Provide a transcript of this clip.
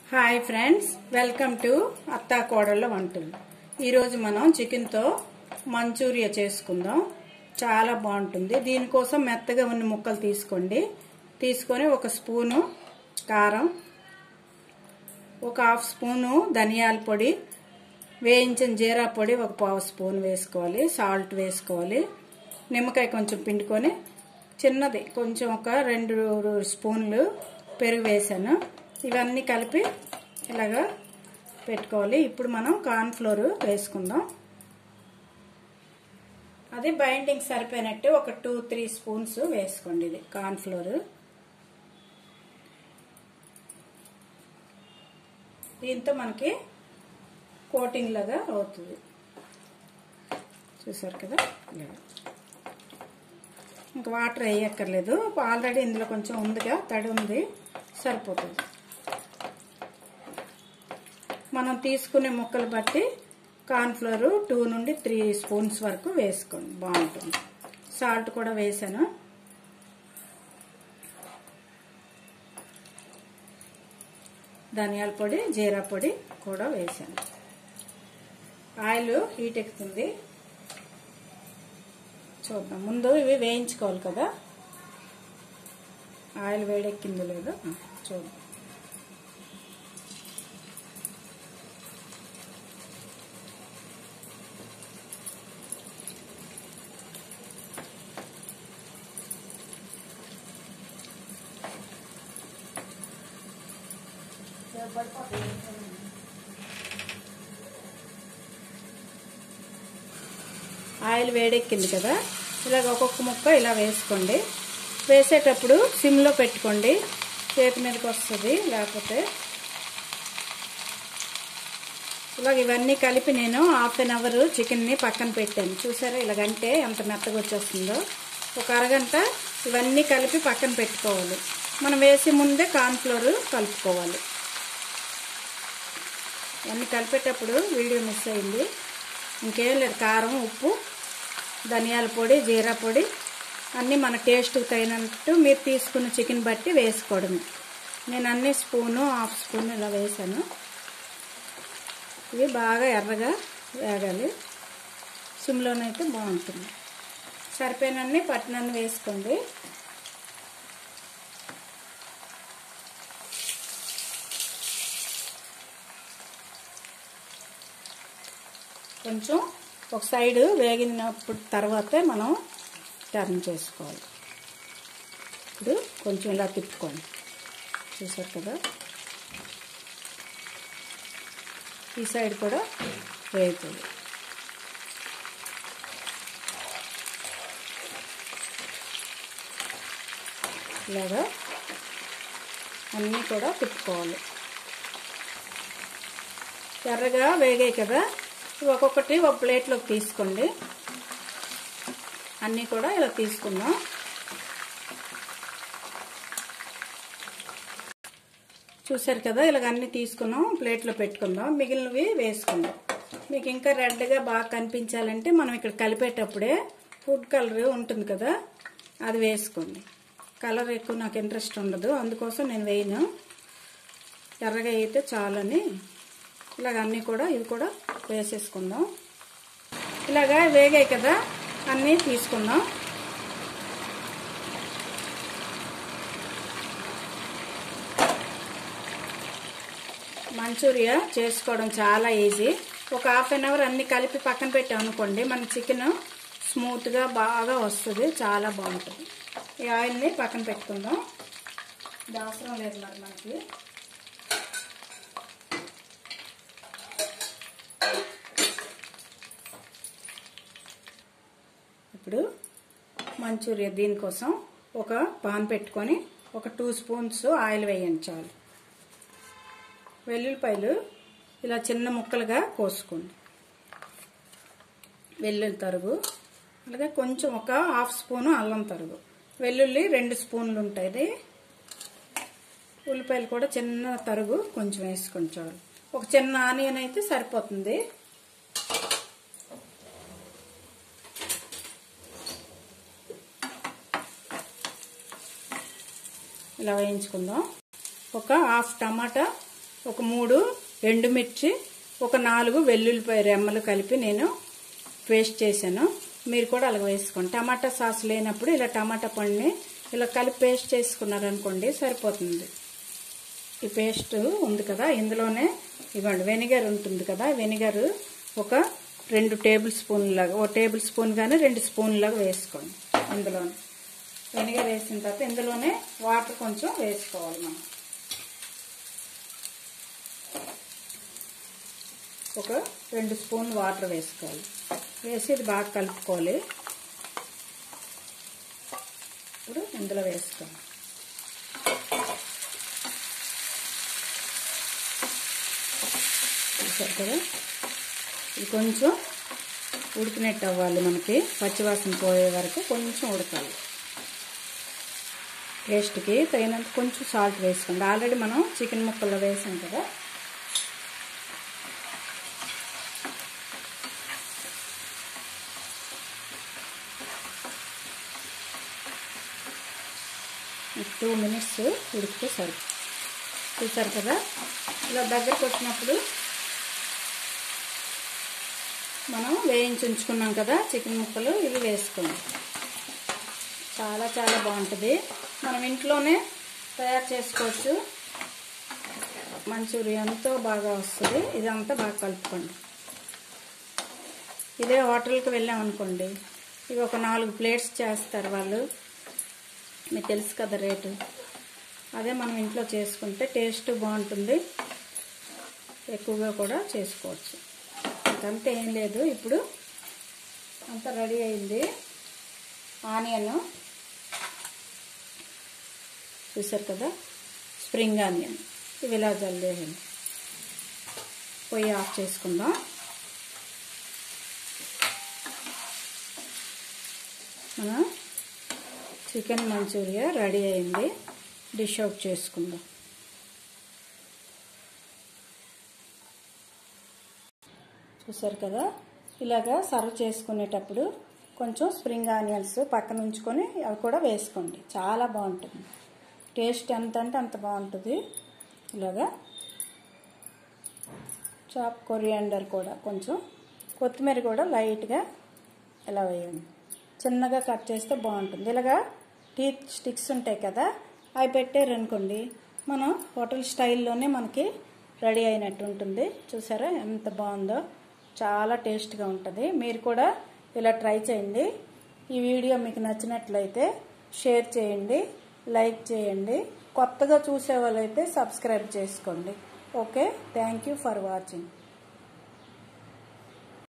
hi friends welcome to అత్తా కోడళ్ళ వంటలు ఈరోజు మనం చికెన్తో మంచూరియా చేసుకుందాం చాలా బాగుంటుంది దీనికోసం మెత్తగా ఉన్న ముక్కలు తీసుకోండి తీసుకొని ఒక స్పూను కారం ఒక హాఫ్ స్పూను ధనియాల పొడి వేయించిన జీరా పొడి ఒక పావు స్పూన్ వేసుకోవాలి సాల్ట్ వేసుకోవాలి నిమ్మకాయ కొంచెం పిండుకొని చిన్నది కొంచెం ఒక రెండు స్పూన్లు పెరుగు వేసాను ఇవన్నీ కలిపి ఇలాగా పెట్టుకోవాలి ఇప్పుడు మనం కార్న్ఫ్లోర్ వేసుకుందాం అది బైండింగ్ సరిపోయినట్టు ఒక టూ త్రీ స్పూన్స్ వేసుకోండి ఇది కార్న్ఫ్లోర్ దీంతో మనకి కోటింగ్ లాగా అవుతుంది చూసారు కదా ఇలాగా ఇంకా వాటర్ వేయక్కర్లేదు ఆల్రెడీ ఇందులో కొంచెం ఉందిగా తడి ఉంది సరిపోతుంది మనం తీసుకునే ముక్కలు బట్టి కార్న్ఫ్లోర్ టూ నుండి త్రీ స్పూన్స్ వరకు వేసుకోండి బాగుంటుంది సాల్ట్ కూడా వేసాను ధనియాల పొడి జీరా పొడి కూడా వేసాను ఆయిల్ హీట్ ఎక్కుతుంది చూద్దాం ముందు ఇవి వేయించుకోవాలి కదా ఆయిల్ వేడెక్కింది లేదు చూద్దాం ఆయిల్ వేడెక్కింది కదా ఇలాగ ఒక్కొక్క ముక్క ఇలా వేసుకోండి వేసేటప్పుడు సిమ్లో పెట్టుకోండి చేతి మీదకి వస్తుంది లేకపోతే ఇలాగ ఇవన్నీ కలిపి నేను హాఫ్ అన్ అవర్ చికెన్ని పక్కన పెట్టాను చూసారా ఇలాగంటే ఎంత మెత్తగా వచ్చేస్తుందో ఒక అరగంట ఇవన్నీ కలిపి పక్కన పెట్టుకోవాలి మనం వేసే ముందే కార్న్ఫ్లోర్ కలుపుకోవాలి ఇవన్నీ కలిపేటప్పుడు వీడియో మిస్ అయింది ఇంకేం లేదు కారం ఉప్పు ధనియాల పొడి జీరా పొడి అన్నీ మన టేస్ట్కి తగినట్టు మీరు తీసుకున్న చికెన్ బట్టి వేసుకోవడమే నేను అన్ని స్పూను హాఫ్ స్పూన్ ఇలా వేసాను ఇవి బాగా ఎర్రగా వేగాలి సిమ్లోనైతే బాగుంటుంది సరిపోయినన్ని పట్టినన్ని వేసుకోండి కొంచెం ఒక సైడ్ వేగినప్పుడు తర్వాతే మనం టర్న్ చేసుకోవాలి ఇప్పుడు కొంచెం ఇలా తిప్పుకోండి చూసారు కదా ఈ సైడ్ కూడా వేగుతుంది ఇలాగా అన్నీ కూడా తిప్పుకోవాలి ఎర్రగా వేగాయి కదా ఒక్కొక్కటి ఒక ప్లేట్లోకి తీసుకోండి అన్నీ కూడా ఇలా తీసుకుందాం చూసారు కదా ఇలాగ అన్నీ తీసుకున్నాం ప్లేట్లో పెట్టుకుందాం మిగిలినవి వేసుకుందాం మీకు ఇంకా రెడ్గా బాగా కనిపించాలంటే మనం ఇక్కడ కలిపేటప్పుడే ఫుడ్ కలర్ ఉంటుంది కదా అది వేసుకోండి కలర్ ఎక్కువ నాకు ఇంట్రెస్ట్ ఉండదు అందుకోసం నేను వేయను ఎర్రగా అయితే చాలని ఇలాగ అన్నీ కూడా ఇవి కూడా వేసేసుకుందాం ఇలాగా వేగాయి కదా అన్నీ తీసుకుందాం మంచూరియా చేసుకోవడం చాలా ఈజీ ఒక హాఫ్ అన్ అవర్ అన్ని కలిపి పక్కన పెట్టాం అనుకోండి మన చికెన్ స్మూత్గా బాగా వస్తుంది చాలా బాగుంటుంది ఈ ఆయిల్ని పక్కన పెట్టుకుందాం ఇది అవసరం లేదు మరి మనకి ఇప్పుడు మంచూరియా దీనికోసం ఒక పాన్ పెట్టుకొని ఒక టూ స్పూన్స్ ఆయిల్ వేయండి చాలు వెల్లుల్లిపాయలు ఇలా చిన్న ముక్కలుగా కోసుకోండి వెల్లుల్లి తరుగు అలాగే కొంచెం ఒక హాఫ్ స్పూను అల్లం తరుగు వెల్లుల్లి రెండు స్పూన్లు ఉంటాయి ఉల్లిపాయలు కూడా చిన్న తరుగు కొంచెం వేసుకోండి చాలు ఒక చిన్న ఆనియన్ అయితే సరిపోతుంది ఇలా వేయించుకుందాం ఒక హాఫ్ టమాటా ఒక మూడు ఎండుమిర్చి ఒక నాలుగు వెల్లుల్లిపాయ రెమ్మలు కలిపి నేను పేస్ట్ చేశాను మీరు కూడా అలాగ వేసుకోండి టమాటా సాస్ లేనప్పుడు ఇలా టమాటా పండుని ఇలా కలిపి పేస్ట్ చేసుకున్నారనుకోండి సరిపోతుంది ఈ పేస్ట్ ఉంది కదా ఇందులోనే ఇవ్వండి వెనిగర్ ఉంటుంది కదా వెనిగర్ ఒక రెండు టేబుల్ స్పూన్లాగా ఒక టేబుల్ స్పూన్ కానీ రెండు స్పూన్లాగా వేసుకోండి ఇందులోనే వెనిగర్ వేసిన తర్వాత ఇందులోనే వాటర్ కొంచెం వేసుకోవాలి మనం ఒక రెండు స్పూన్ వాటర్ వేసుకోవాలి వేసి ఇది బాగా కలుపుకోవాలి ఇప్పుడు ఇందులో వేసుకోండి చూసారు కదా ఇది కొంచెం ఉడికినట్టు అవ్వాలి మనకి పచ్చివాసన పోయే వరకు కొంచెం ఉడకాలి టేస్ట్కి తగినంత కొంచెం సాల్ట్ వేసుకోండి ఆల్రెడీ మనం చికెన్ ముక్కల్లో వేసాం కదా టూ మినిట్స్ ఉడికితే సరి చూసారు కదా ఇలా దగ్గరకు వచ్చినప్పుడు మనం వేయించి ఉంచుకున్నాం కదా చికెన్ ముక్కలు ఇవి వేసుకోండి చాలా చాలా బాగుంటుంది మనం ఇంట్లోనే తయారు చేసుకోవచ్చు మంచూరియా ఎంతో బాగా వస్తుంది ఇదంతా బాగా కలుపుకోండి ఇదే హోటల్కి వెళ్ళామనుకోండి ఇవి ఒక నాలుగు ప్లేట్స్ చేస్తారు వాళ్ళు మీకు తెలుసు కదా రేటు అదే మనం ఇంట్లో చేసుకుంటే టేస్ట్ బాగుంటుంది ఎక్కువగా కూడా చేసుకోవచ్చు అంతే ఏం లేదు ఇప్పుడు అంతా రెడీ అయింది ఆనియన్ చూసారు కదా స్ప్రింగ్ ఆనియన్ ఇవి ఇలా జల్లేయండి పొయ్యి ఆఫ్ చేసుకుందాం మన చికెన్ మంచూరియా రెడీ అయింది డిష్ అవుట్ చేసుకుందాం చూసారు కదా ఇలాగా సర్వ్ చేసుకునేటప్పుడు కొంచెం స్ప్రింగ్ ఆనియన్స్ పక్కన ఉంచుకొని అవి కూడా వేసుకోండి చాలా బాగుంటుంది టేస్ట్ ఎంత అంటే అంత బాగుంటుంది ఇలాగా చాప్ కొరియాండర్ కూడా కొంచెం కొత్తిమీర కూడా లైట్గా ఇలా వేయండి చిన్నగా కట్ చేస్తే బాగుంటుంది ఇలాగా టీత్ స్టిక్స్ ఉంటాయి కదా అవి పెట్టారనుకోండి మనం హోటల్ స్టైల్లోనే మనకి రెడీ అయినట్టు ఉంటుంది చూసారా ఎంత బాగుందో చాలా టేస్ట్గా ఉంటుంది మీరు కూడా ఇలా ట్రై చేయండి ఈ వీడియో మీకు నచ్చినట్లయితే షేర్ చేయండి లైక్ చేయండి కొత్తగా చూసే వాళ్ళైతే సబ్స్క్రైబ్ చేసుకోండి okay thank you for watching